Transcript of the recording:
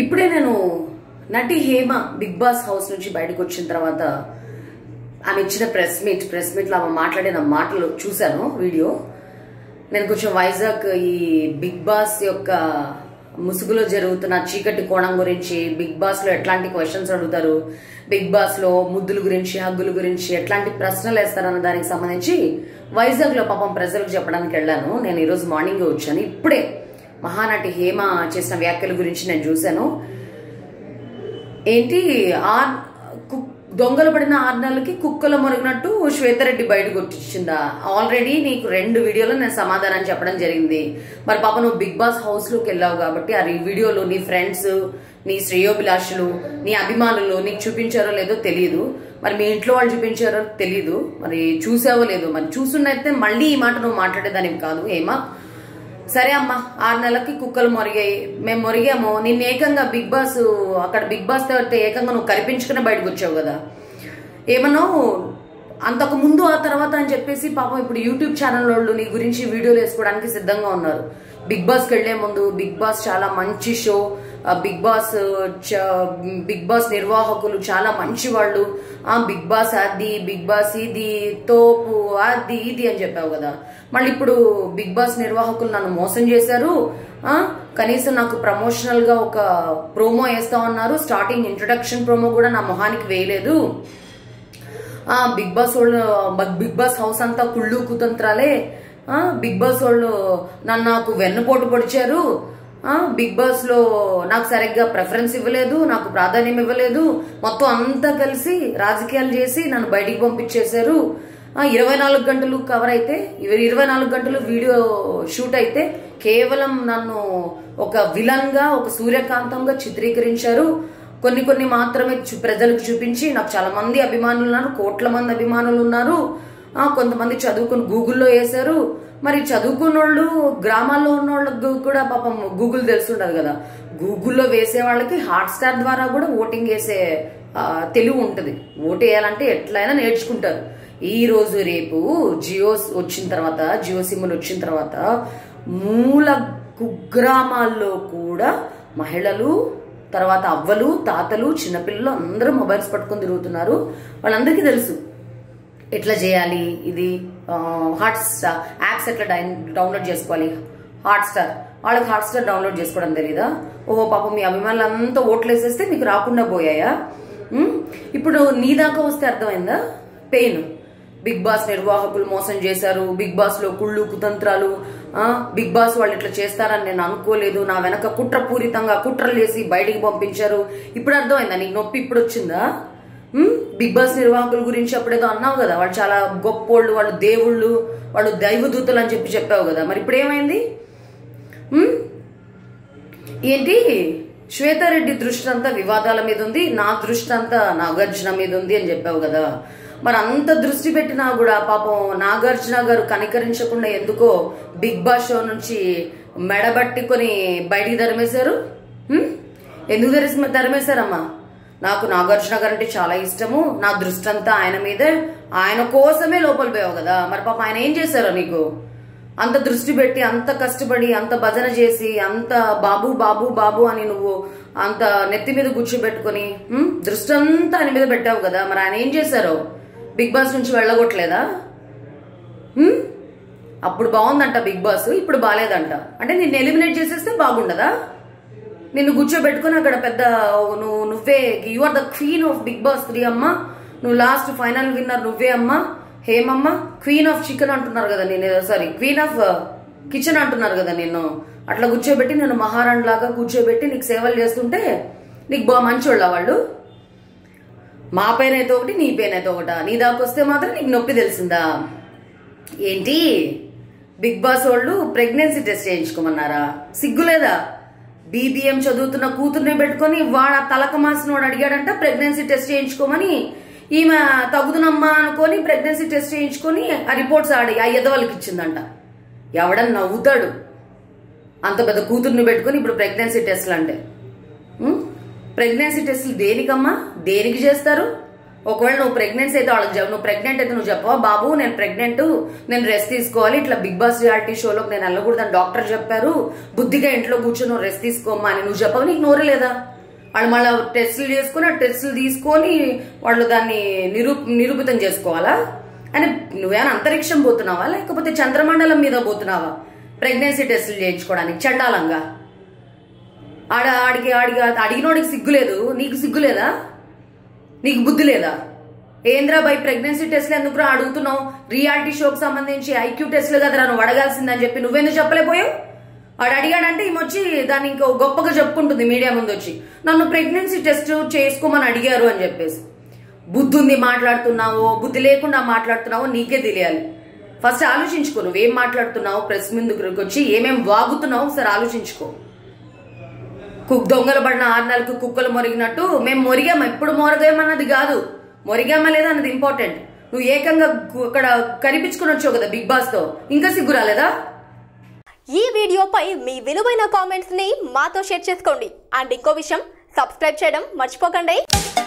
ఇప్పుడే నేను నటి హేమ బిగ్ బాస్ హౌస్ నుంచి బయటకు వచ్చిన తర్వాత ఆమె ఇచ్చిన ప్రెస్ మీట్ ప్రెస్ మీట్లో ఆమె మాట్లాడిన మాటలు చూశాను వీడియో నేను కొంచెం వైజాగ్ ఈ బిగ్ బాస్ యొక్క ముసుగులో జరుగుతున్న చీకటి కోణం గురించి బిగ్ బాస్ లో ఎట్లాంటి క్వశ్చన్స్ అడుగుతారు బిగ్ బాస్ లో ముద్దుల గురించి హగ్గుల గురించి ఎట్లాంటి ప్రశ్నలు వేస్తారన్న దానికి సంబంధించి వైజాగ్ లో పాపం ప్రజలకు చెప్పడానికి వెళ్ళాను నేను ఈరోజు మార్నింగ్ వచ్చాను ఇప్పుడే మహానటి హేమ చేసిన వ్యాఖ్యల గురించి నేను చూశాను ఏంటి ఆ కు- దొంగలు పడిన ఆరు నెలలకి కుక్కలు మొరిగినట్టు శ్వేతారెడ్డి బయటకు వచ్చిందా ఆల్రెడీ నీకు రెండు వీడియోలో నేను సమాధానం చెప్పడం జరిగింది మరి పాప నువ్వు బిగ్ బాస్ హౌస్ లోకి వెళ్ళావు కాబట్టి ఆ వీడియోలు నీ ఫ్రెండ్స్ నీ శ్రేయోభిలాషులు నీ అభిమానులు నీకు చూపించారో లేదో తెలియదు మరి మీ ఇంట్లో వాళ్ళు చూపించారో తెలియదు మరి చూసావో లేదో మరి చూసున్నైతే మళ్ళీ ఈ మాట నువ్వు మాట్లాడేదానివి కాదు ఏమా సరే అమ్మా ఆరు నెలలకి కుక్కలు మొరిగాయి మేము మొరిగాము నిన్ను ఏకంగా బిగ్ బాస్ అక్కడ బిగ్ బాస్ తో ఏకంగా నువ్వు కనిపించుకుని బయటకు వచ్చావు కదా ఏమన్నావు అంతకు ముందు ఆ తర్వాత అని చెప్పేసి పాపం ఇప్పుడు యూట్యూబ్ ఛానల్ వాళ్ళు నీ గురించి వీడియోలు వేసుకోవడానికి సిద్ధంగా ఉన్నారు బిగ్ బాస్కి వెళ్లే ముందు బిగ్ బాస్ చాలా మంచి షో ఆ బిగ్ బాస్ చ- బిగ్ బాస్ నిర్వాహకులు చాలా మంచి వాళ్ళు ఆ బిగ్ బాస్ అది బిగ్ బాస్ ఇది తోపు అది ఇది అని చెప్పావు కదా మళ్ళీ ఇప్పుడు బిగ్ బాస్ నిర్వాహకులు నన్ను మోసం చేశారు ఆ కనీసం నాకు ప్రమోషనల్ గా ఒక ప్రోమో వేస్తా ఉన్నారు స్టార్టింగ్ ఇంట్రొడక్షన్ ప్రోమో కూడా నా మొహానికి వేయలేదు ఆ బిగ్ బాస్ వాళ్ళు బ- బిగ్ బాస్ హౌస్ అంతా కుళ్ళు కుతంత్రాలే ఆ బిగ్ బాస్ వాళ్ళు నన్ను నాకు వెన్నుపోటు పొడిచారు ఆ బిగ్ బాస్ లో నాకు సరిగ్గా ప్రిఫరెన్స్ ఇవ్వలేదు నాకు ప్రాధాన్యం ఇవ్వలేదు మొత్తం అంతా కలిసి రాజకీయాలు చేసి నన్ను బయటికి పంపించేశారు ఆ ఇరవై నాలుగు గంటలు కవర్ అయితే ఇవ- ఇరవై నాలుగు గంటలు వీడియో షూట్ అయితే కేవలం నన్ను ఒక విలన్ గా ఒక సూర్యకాంతంగా చిత్రీకరించారు కొన్ని కొన్ని మాత్రమే చూ- ప్రజలకు చూపించి నాకు చాలా మంది అభిమానులు ఉన్నారు కోట్ల మంది అభిమానులు ఉన్నారు ఆ కొంతమంది చదువుకుని గూగుల్లో వేశారు మరి చదువుకున్న వాళ్ళు గ్రామాల్లో ఉన్న వాళ్ళకి కూడా పాపం గూగుల్ తెలుసుండదు కదా గూగుల్లో వేసే వాళ్ళకి హాట్ స్టార్ ద్వారా కూడా ఓటింగ్ వేసే ఆ, తెలివి ఉంటుంది ఓటు వేయాలంటే ఎట్లయినా నేర్చుకుంటారు ఈ రోజు రేపు జియో వచ్చిన తర్వాత జియో సిమ్లు వచ్చిన తర్వాత మూల కుగ్రామాల్లో కూడా మహిళలు తర్వాత అవ్వలు తాతలు చిన్నపిల్లలు అందరూ మొబైల్స్ పట్టుకొని తిరుగుతున్నారు వాళ్ళందరికీ తెలుసు ఎట్లా చేయాలి ఇది హాట్ స్టార్ యాప్స్ ఎట్లా డైన్- డౌన్లోడ్ చేసుకోవాలి హాట్ స్టార్ వాళ్ళకి హాట్ స్టార్ డౌన్లోడ్ చేసుకోవడం తెలీదా ఓహో పాపం మీ అభిమానులు అంతా ఓట్లు వేసేస్తే మీకు రాకుండా పోయాయా ఉమ్, ఇప్పుడు నీ దాకా వస్తే అర్థమైందా పెయిన్ బిగ్ బాస్ నిర్వాహకులు మోసం చేశారు బిగ్ బాస్ లో కుళ్ళు కుతంత్రాలు ఆ, బిగ్ బాస్ వాళ్ళు ఇట్లా చేస్తారని నేను అనుకోలేదు నా వెనక కుట్రపూరితంగా కుట్రలు చేసి బయటికి పంపించారు ఇప్పుడు అర్థమైందా నీకు నొప్పి ఇప్పుడు వచ్చిందా ఉమ్, బిగ్ బాస్ నిర్వాహకుల గురించి అప్పుడేదో అన్నావు కదా వాళ్ళు చాలా గొప్పోళ్ళు వాళ్ళు దేవుళ్ళు వాళ్ళు దైవదూతలు అని చెప్పి చెప్పావు కదా మరి ఇప్పుడు ఏమైంది ఉమ్, ఏంటి శ్వేతారెడ్డి దృష్టి అంతా వివాదాల మీద ఉంది నా దృష్టి అంతా నాగార్జున మీద ఉంది అని చెప్పావు కదా మరి అంత దృష్టి పెట్టినా కూడా పాపం నాగార్జున గారు కనికరించకుండా ఎందుకో బిగ్ బాస్ షో నుంచి మెడబట్టుకొని బయటికి తరిమేశారు ఉమ్? ఎందుకు తరిసి తరిమేశారమ్మా నాకు నాగార్జున గారు అంటే చాలా ఇష్టము నా దృష్టి అంతా ఆయన మీదే ఆయన కోసమే లోపల పోయావు కదా మరి పాప ఆయన ఏం చేశారో నీకు అంత దృష్టి పెట్టి అంత కష్టపడి అంత భజన చేసి అంత బాబు బాబు బాబు అని నువ్వు అంత నెత్తి మీద కూర్చోబెట్టుకుని ఉమ్, దృష్టి అంతా ఆయన మీద పెట్టావు కదా మరి ఆయన ఏం చేశారో బిగ్ బాస్ నుంచి వెళ్ళగొట్టలేదా ఉమ్? అప్పుడు బాగుందంట బిగ్ బాస్ ఇప్పుడు బాగాలేదంట అంటే నిన్ను ఎలిమినేట్ చేసేస్తే బాగుండదా నిన్ను కూర్చోబెట్టుకుని అక్కడ పెద్ద నువ్వు నువ్వే you are the queen of Bigg Boss three అమ్మ నువ్వు లాస్ట్ ఫైనల్ విన్నర్ నువ్వే అమ్మ హేమమ్మ క్వీన్ ఆఫ్ చికెన్ అంటున్నారు కదా నేను సారీ క్వీన్ ఆఫ్ కిచెన్ అంటున్నారు కదా నిన్ను అట్లా కూర్చోబెట్టి నేను మహారాణి లాగా కూర్చోబెట్టి నీకు సేవలు చేస్తుంటే నీకు బాగా మంచోళ్ళ వాళ్ళు మా పైన అయితే ఒకటి నీ పైన అయితే ఒకట నీ దాకా వస్తే మాత్రం నీకు నొప్పి తెలిసిందా ఏంటి బిగ్ బాస్ వాళ్ళు ప్రెగ్నెన్సీ టెస్ట్ చేయించుకోమన్నారా సిగ్గులేదా బీబీఎం చదువుతున్న కూతుర్ని పెట్టుకొని వాడు ఆ తలక మాసినోడు అడిగాడంట ప్రెగ్నెన్సీ టెస్ట్ చేయించుకోమని ఈమె తగుదునమ్మా అనుకొని ప్రెగ్నెన్సీ టెస్ట్ చేయించుకొని ఆ రిపోర్ట్స్ ఆడి ఆ ఎదవాళ్ళకి ఇచ్చిందంట ఎవడన్నా నవ్వుతాడు అంత పెద్ద కూతుర్ని పెట్టుకొని ఇప్పుడు ప్రెగ్నెన్సీ టెస్ట్లు అంటే ఉం? ప్రెగ్నెన్సీ టెస్టులు దేనికమ్మా దేనికి చేస్తారు ఒకవేళ నువ్వు ప్రెగ్నెన్సీ అయితే వాళ్ళకి చెప్పు నువ్వు ప్రెగ్నెంట్ అయితే నువ్వు చెప్పవా బాబు నేను ప్రెగ్నెంట్ నేను రెస్ట్ తీసుకోవాలి ఇట్లా బిగ్ బాస్ రియాలిటీ షోలోకి నేను వెళ్ళకూడదని డాక్టర్ చెప్పారు బుద్ధిగా ఇంట్లో కూర్చొని నువ్వు రెస్ట్ తీసుకోమ్మా అని నువ్వు చెప్పవు నీకు నోరు లేదా వాళ్ళు మళ్ళీ టెస్టులు చేసుకుని ఆ టెస్టులు తీసుకొని వాళ్ళు దాన్ని నిరూ నిరూపితం చేసుకోవాలా అని నువ్వేమైనా అంతరిక్షం పోతున్నావా లేకపోతే చంద్రమండలం మీద పోతున్నావా ప్రెగ్నెన్సీ టెస్టులు చేయించుకోవడానికి చండాలంగా ఆడ ఆడికి ఆడికి అడిగినోడికి సిగ్గు లేదు నీకు సిగ్గు లేదా నీకు బుద్ధి లేదా ఏంద్రా బై ప్రెగ్నెన్సీ టెస్ట్లు ఎందుకు రా అడుగుతున్నావు రియాలిటీ షోకి సంబంధించి ఐక్యూ టెస్ట్లు కదరా నువ్వు అడగాల్సిందని చెప్పి నువ్వెందుకు చెప్పలేకపోయావు వాడు అడిగాడంటే ఈమె వచ్చి దాన్ని ఇంకో గొప్పగా చెప్పుకుంటుంది మీడియా ముందు వచ్చి నన్ను ప్రెగ్నెన్సీ టెస్ట్ చేసుకోమని అడిగారు అని చెప్పేసి బుద్ధి ఉంది మాట్లాడుతున్నావో బుద్ధి లేకుండా మాట్లాడుతున్నావో నీకే తెలియాలి ఫస్ట్ ఆలోచించుకో నువ్వేం మాట్లాడుతున్నావు ప్రెస్ ముందుకు వచ్చి ఏమేం వాగుతున్నావు ఒకసారి ఆలోచించుకో కుక్ దొంగలు పడిన ఆరు నెలలకు కుక్కలు మొరిగినట్టు మేము మొరిగాము ఎప్పుడు మొరగామన్నది కాదు మొరిగామా లేదా అన్నది ఇంపార్టెంట్ నువ్వు ఏకంగా గు- అక్కడ కనిపించుకుని వచ్చావు కదా బిగ్ బాస్ తో ఇంకా సిగ్గు రాలేదా ఈ వీడియోపై మీ విలువైన కామెంట్స్ ని మాతో షేర్ చేసుకోండి అండ్ ఇంకో విషయం సబ్స్క్రైబ్ చేయడం మర్చిపోకండి